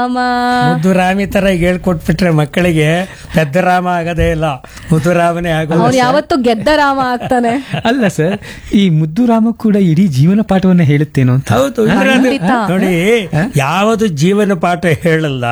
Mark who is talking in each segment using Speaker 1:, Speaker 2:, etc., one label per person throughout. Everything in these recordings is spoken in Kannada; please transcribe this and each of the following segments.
Speaker 1: ರಾಮ
Speaker 2: ಮುದ್ದು ರಾಮಿ ತರ ಈಗ ಹೇಳ್ಕೊಟ್ಬಿಟ್ರೆ ಮಕ್ಕಳಿಗೆ ಪೆದ್ದ ರಾಮ ಆಗದೇ ಇಲ್ಲ ಮುದ್ದು ರಾಮನೇ ಆಗೋದು
Speaker 1: ಅವ್ನು ಯಾವತ್ತು ಗೆದ್ದ ರಾಮ ಆಗ್ತಾನೆ
Speaker 3: ಅಲ್ಲ ಸರ್ ಈ ಮುದ್ದು ರಾಮ ಕೂಡ ಇಡೀ ಜೀವನ ಪಾಠವನ್ನ ಹೇಳುತ್ತೇನೋ ಅಂತ
Speaker 2: ಹೌದು ಅಂದ್ರೆ ಅದು-
Speaker 1: ಖಂಡಿತ.
Speaker 2: ನೋಡಿ ಯಾವುದು ಜೀವನ ಪಾಠ ಹೇಳಲ್ಲ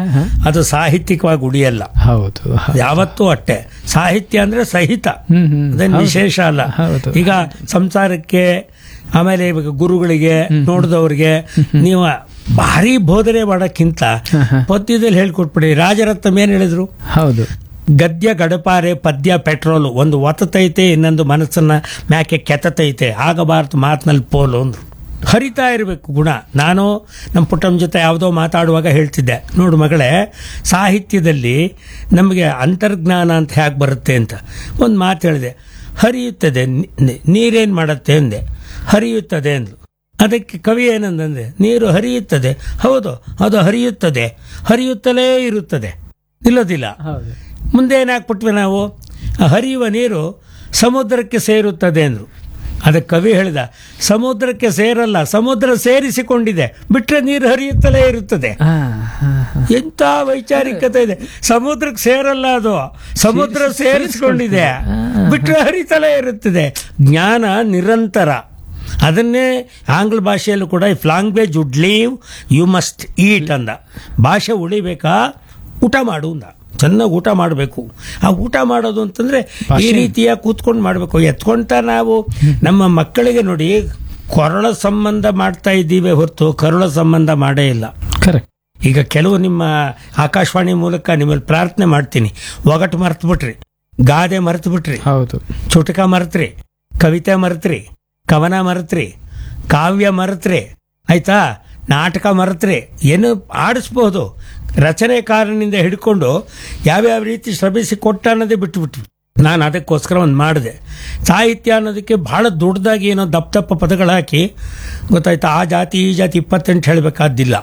Speaker 2: ಅದು ಸಾಹಿತ್ಯಿಕವಾಗಿ ಉಳಿಯಲ್ಲ
Speaker 3: ಹೌದು ಹ-
Speaker 2: ಯಾವತ್ತೂ ಅಟ್ಟೆ ಸಾಹಿತ್ಯ ಅಂದ್ರೆ ಸಹಿತ
Speaker 3: ಹ್ಮ್, ಹ್ಮ್.
Speaker 2: ಅದೇನು
Speaker 3: ಹೌದು.
Speaker 2: ವಿಶೇಷ ಅಲ್ಲ
Speaker 3: ಹೌದು.
Speaker 2: ಈಗ ಸಂಸಾರಕ್ಕೆ ಆಮೇಲೆ ಇವಾಗ ಗುರುಗಳಿಗೆ ನೋಡಿದವ್ರಿಗೆ ನೀವು ಭಾರಿ ಬೋಧನೆ ಮಾಡೋಕ್ಕಿಂತ ಪದ್ಯದಲ್ಲಿ ಹೇಳ್ಕೊಟ್ಬಿಡಿ ರಾಜರತ್ನಂ ಏನ್ ಹೇಳಿದ್ರು
Speaker 3: ಹೌದು
Speaker 2: ಗದ್ಯ ಗಡಪಾರೆ ಪದ್ಯ ಪೆಟ್ರೋಲು ಒಂದು ಒತ್ತತೈತೆ ಇನ್ನೊಂದು ಮನಸ್ಸನ್ನ ಮ್ಯಾಕೆ ಕೆತ್ತತೈತೆ ಆಗಬಾರ್ದು ಮಾತಿನಲ್ಲಿ ಪೋಲು ಅಂದ್ರು ಹರಿತಾ ಇರಬೇಕು ಗುಣ ನಾನು ನಮ್ಮ ಪುಟ್ಟಮ್ಮ ಜೊತೆ ಯಾವುದೋ ಮಾತಾಡುವಾಗ ಹೇಳ್ತಿದ್ದೆ ನೋಡು ಮಗಳೇ ಸಾಹಿತ್ಯದಲ್ಲಿ ನಮಗೆ ಅಂತರ್ಜ್ಞಾನ ಅಂತ ಹೇಗೆ ಬರುತ್ತೆ ಅಂತ ಒಂದು ಮಾತು ಹೇಳಿದೆ ಹರಿಯುತ್ತದೆ ನೀರೇನು ಮಾಡುತ್ತೆ ಅಂದೆ ಹರಿಯುತ್ತದೆ ಅಂದ್ಲು ಅದಕ್ಕೆ ಕವಿ ಏನಂದಂದ್ರೆ ನೀರು ಹರಿಯುತ್ತದೆ ಹೌದು ಅದು ಹರಿಯುತ್ತದೆ ಹರಿಯುತ್ತಲೇ ಇರುತ್ತದೆ ನಿಲ್ಲೋದಿಲ್ಲ
Speaker 3: ಹೌದು
Speaker 2: ಮುಂದೆ ಏನಾಗ್ಬಿಟ್ವಿ ನಾವು ಆ ಹರಿಯುವ ನೀರು ಸಮುದ್ರಕ್ಕೆ ಸೇರುತ್ತದೆ ಅಂದ್ರು ಅದಕ್ಕೆ ಕವಿ ಹೇಳಿದ ಸಮುದ್ರಕ್ಕೆ ಸೇರಲ್ಲ ಸಮುದ್ರ ಸೇರಿಸಿಕೊಂಡಿದೆ ಬಿಟ್ರೆ ನೀರು ಹರಿಯುತ್ತಲೇ ಇರುತ್ತದೆ
Speaker 3: ಆ, ಹ, ಹ.
Speaker 2: ಎಂತ ವೈಚಾರಿಕತೆ ಇದೆ ಸಮುದ್ರಕ್ಕೆ ಸೇರಲ್ಲ ಅದು ಸಮುದ್ರ ಸೇರಿಸಿಕೊಂಡಿದೆ ಬಿಟ್ರೆ ಹರಿತಲೇ ಇರುತ್ತದೆ ಜ್ಞಾನ ನಿರಂತರ ಅದನ್ನೇ ಆಂಗ್ಲ ಭಾಷೆಯಲ್ಲೂ ಕೂಡ if language would leave you must eat ಅಂದ ಭಾಷೆ ಉಳಿಬೇಕಾ ಊಟ ಮಾಡು ಅಂದ ಚೆನ್ನಾಗಿ ಊಟ ಮಾಡಬೇಕು ಆ ಊಟ ಮಾಡೋದು ಅಂತಂದ್ರೆ ಈ ರೀತಿಯ ಕೂತ್ಕೊಂಡು ಮಾಡಬೇಕು ಎತ್ಕೊಂತ ನಾವು ನಮ್ಮ ಮಕ್ಕಳಿಗೆ ನೋಡಿ ಕೊರಳ ಸಂಬಂಧ ಮಾಡ್ತಾ ಇದ್ದೀವಿ ಹೊರತು ಕರುಳ ಸಂಬಂಧ ಮಾಡೇ ಇಲ್ಲ
Speaker 3: ಕರೆಕ್ಟ್
Speaker 2: ಈಗ ಕೆಲವು ನಿಮ್ಮ ಆಕಾಶವಾಣಿ ಮೂಲಕ ನಿಮ್ಮಲ್ಲಿ ಪ್ರಾರ್ಥನೆ ಮಾಡ್ತೀನಿ ಒಗಟು ಮರ್ತು ಬಿಟ್ರಿ ಗಾದೆ ಮರ್ತು ಬಿಟ್ರಿ
Speaker 3: ಹೌದು
Speaker 2: ಚುಟಕ ಮರೆತ್ರಿ ಕವಿತೆ ಮರೆತ್ರಿ ಕವನ ಮರೆತ್ರಿ ಕಾವ್ಯ ಮರೆತ್ರಿ ಆಯ್ತಾ ನಾಟಕ ಮರೆತ್ರಿ ಏನು ಆಡಿಸ್ಬೋದು ರಚನೆಕಾರನಿಂದ ಹಿಡ್ಕೊಂಡು ಯಾವ್ಯಾವ ರೀತಿ ಶ್ರಮಿಸಿ ಕೊಟ್ಟ ಅನ್ನೋದೇ ಬಿಟ್ಟುಬಿಟ್ವಿ ನಾನು ಅದಕ್ಕೋಸ್ಕರ ಒಂದು ಮಾಡಿದೆ ಸಾಹಿತ್ಯ ಅನ್ನೋದಕ್ಕೆ ಬಹಳ ದೊಡ್ಡದಾಗಿ ಏನೋ ದಪ್ಪ ದಪ್ಪ ಪದಗಳು ಹಾಕಿ ಗೊತ್ತಾಯ್ತಾ ಆ ಜಾತಿ ಈ ಜಾತಿ ಇಪ್ಪತ್ತೆಂಟು ಹೇಳಬೇಕಾದ್ದಿಲ್ಲ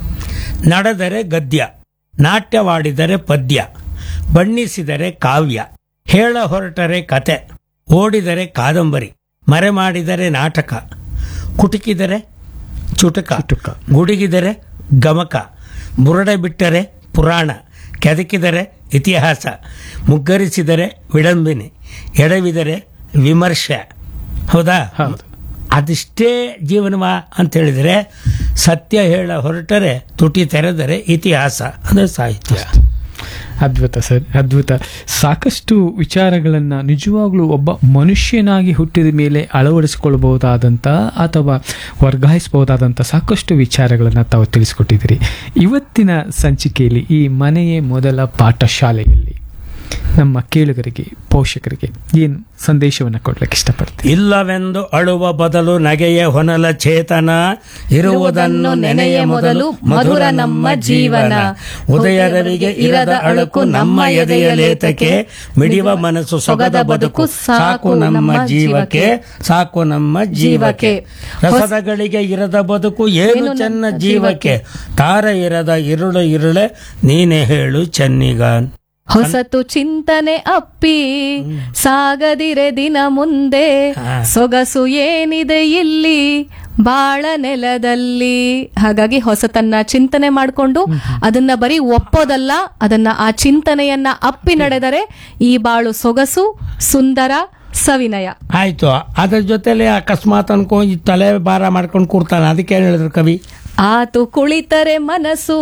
Speaker 2: ನಡೆದರೆ ಗದ್ಯ ನಾಟ್ಯವಾಡಿದರೆ ಪದ್ಯ ಬಣ್ಣಿಸಿದರೆ ಕಾವ್ಯ ಹೇಳ ಹೊರಟರೆ ಕತೆ ಓಡಿದರೆ ಕಾದಂಬರಿ ಮರೆ ಮಾಡಿದರೆ ನಾಟಕ ಕುಟುಕಿದರೆ ಚುಟಕ
Speaker 3: ಚುಟುಕ.
Speaker 2: ಗುಡುಗಿದರೆ ಗಮಕ ಬುರಡೆ ಬಿಟ್ಟರೆ ಪುರಾಣ ಕೆದಕಿದರೆ ಇತಿಹಾಸ ಮುಗ್ಗರಿಸಿದರೆ ವಿಡಂಬಿನಿ ಎಡವಿದರೆ ವಿಮರ್ಶೆ ಹೌದಾ
Speaker 3: ಹೌದು.
Speaker 2: ಅದಿಷ್ಟೇ ಜೀವನವ ಅಂತ ಹೇಳಿದರೆ ಸತ್ಯ ಹೇಳ ಹೊರಟರೆ ತುಟಿ ತೆರೆದರೆ ಇತಿಹಾಸ ಅಂದರೆ ಸಾಹಿತ್ಯ
Speaker 3: ಅದ್ಭುತ ಸರ್ ಅದ್ಭುತ ಸಾಕಷ್ಟು ವಿಚಾರಗಳನ್ನ ನಿಜವಾಗ್ಲೂ ಒಬ್ಬ ಮನುಷ್ಯನಾಗಿ ಹುಟ್ಟಿದ ಮೇಲೆ ಅಳವಡಿಸಿಕೊಳ್ಳಬಹುದಾದಂಥ ಅಥವಾ ವರ್ಗಾಯಿಸಬಹುದಾದಂಥ ಸಾಕಷ್ಟು ವಿಚಾರಗಳನ್ನ ತಾವು ತಿಳಿಸ್ಕೊಟ್ಟಿದ್ದೀರಿ ಇವತ್ತಿನ ಸಂಚಿಕೆಯಲ್ಲಿ ಈ ಮನೆಯೇ ಮೊದಲ ಪಾಠಶಾಲೆಯಲ್ಲಿ ನಮ್ಮ ಕೇಳುಗರಿಗೆ ಪೋಷಕರಿಗೆ ಏನು ಸಂದೇಶವನ್ನು ಕೊಡ್ಲಿಕ್ಕೆ ಇಷ್ಟಪಡ್ತೀನಿ
Speaker 2: ಇಲ್ಲವೆಂದು ಅಳುವ ಬದಲು ನಗೆಯ ಹೊನಲ ಚೇತನ ಇರುವುದನ್ನು ನೆನೆಯ ಮೊದಲು ಮಧುರ ನಮ್ಮ ಜೀವನ ಉದಯ ರವಿಗೆ ಇರದ ಅಳುಕು ನಮ್ಮ ಎದೆಯ ಲೇತಕ್ಕೆ ಮಿಡಿವ ಮನಸ್ಸು ಸೊಗದ ಬದುಕು ಸಾಕು ನಮ್ಮ ಜೀವಕ್ಕೆ ಸಾಕು ನಮ್ಮ ಜೀವಕ್ಕೆ ರಸದಗಳಿಗೆ ಇರದ ಬದುಕು ಏನು ಚೆನ್ನ ಜೀವಕ್ಕೆ ತಾರ ಇರದ ಇರುಳು ಇರುಳೆ ನೀನೇ ಹೇಳು ಚೆನ್ನಿಗಾನ್
Speaker 1: ಹೊಸತು ಚಿಂತನೆ ಅಪ್ಪಿ ಸಾಗದಿರೆ ದಿನ ಮುಂದೆ ಸೊಗಸು ಏನಿದೆ ಇಲ್ಲಿ ಬಾಳ ನೆಲದಲ್ಲಿ ಹಾಗಾಗಿ ಹೊಸತನ್ನ ಚಿಂತನೆ ಮಾಡಿಕೊಂಡು ಅದನ್ನ ಬರೀ ಒಪ್ಪೋದಲ್ಲ ಅದನ್ನ ಆ ಚಿಂತನೆಯನ್ನ ಅಪ್ಪಿ ನಡೆದರೆ ಈ ಬಾಳು ಸೊಗಸು ಸುಂದರ ಸವಿನಯ
Speaker 2: ಆಯ್ತು ಅದ್ರ ಜೊತೆಲೆ ಅಕಸ್ಮಾತ್ ಅನ್ಕೊ ಈ ತಲೆ ಭಾರ ಮಾಡ್ಕೊಂಡು ಕೂರ್ತಾನೆ ಅದಕ್ಕೆ ಏನ್ ಹೇಳಿದ್ರು ಕವಿ
Speaker 1: ಆತು ಕುಳಿತರೆ ಮನಸ್ಸು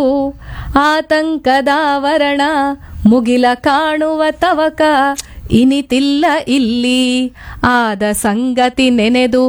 Speaker 1: ಆತಂಕದಾವರಣ ಮುಗಿಲ ಕಾಣುವ ತವಕ ಇನಿತಿಲ್ಲ ಇಲ್ಲಿ ಆದ ಸಂಗತಿ ನೆನೆದು